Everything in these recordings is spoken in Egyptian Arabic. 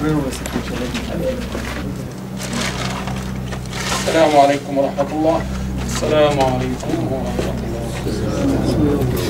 السلام عليكم ورحمة الله السلام عليكم ورحمة الله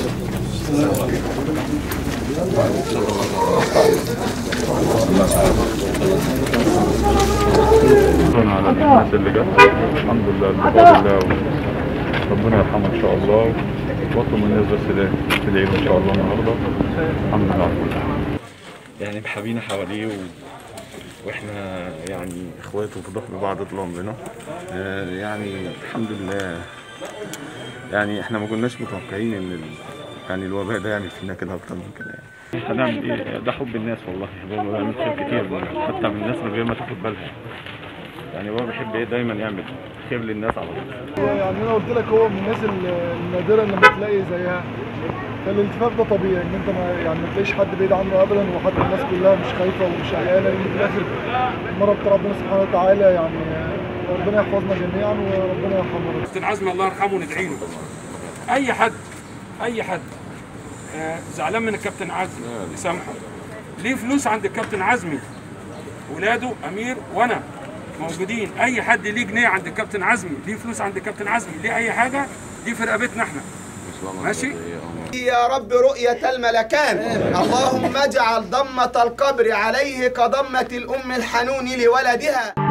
شكرا على الناس اللي جت الحمد لله بفضل الله ربنا يرحمه ان شاء الله واطلب من الناس بس ده تدعي له ان شاء الله النهارده الحمد لله على كل حال يعني محابينا حواليه و... واحنا يعني اخواته في ظهر بعض طول عمرنا آه، يعني الحمد لله يعني احنا ما كناش متوقعين ان ال... يعني الوباء ده يعمل فينا كده اكتر من كده يعني هنعمل ايه ده حب الناس والله هو بيعمل خير كتير حتى من الناس من غير ما تاخد بالها يعني هو بيحب ايه دايما يعمل خير للناس على طول يعني انا قلت لك هو من الناس النادره اللي ما تلاقي زيها فالالتفاف ده طبيعي ان انت ما يعني ما تلاقيش حد بعيد عنه ابدا وحتى الناس كلها مش خايفه ومش قلقانه لان في الاخر المره بتاع ربنا سبحانه وتعالى يعني ربنا يحفظنا جميعا وربنا يرحمنا كابتن عزمي الله يرحمه ندعي له اي حد اي حد آه، زعلان من الكابتن عزمي يسامحه ليه فلوس عند الكابتن عزمي ولاده امير وانا موجودين اي حد ليه جنيه عند الكابتن عزمي ليه فلوس عند الكابتن عزمي ليه اي حاجه دي في رقبتنا احنا ماشي يا رب رؤية الملكان اللهم اجعل ضمة القبر عليه كضمة الأم الحنون لولدها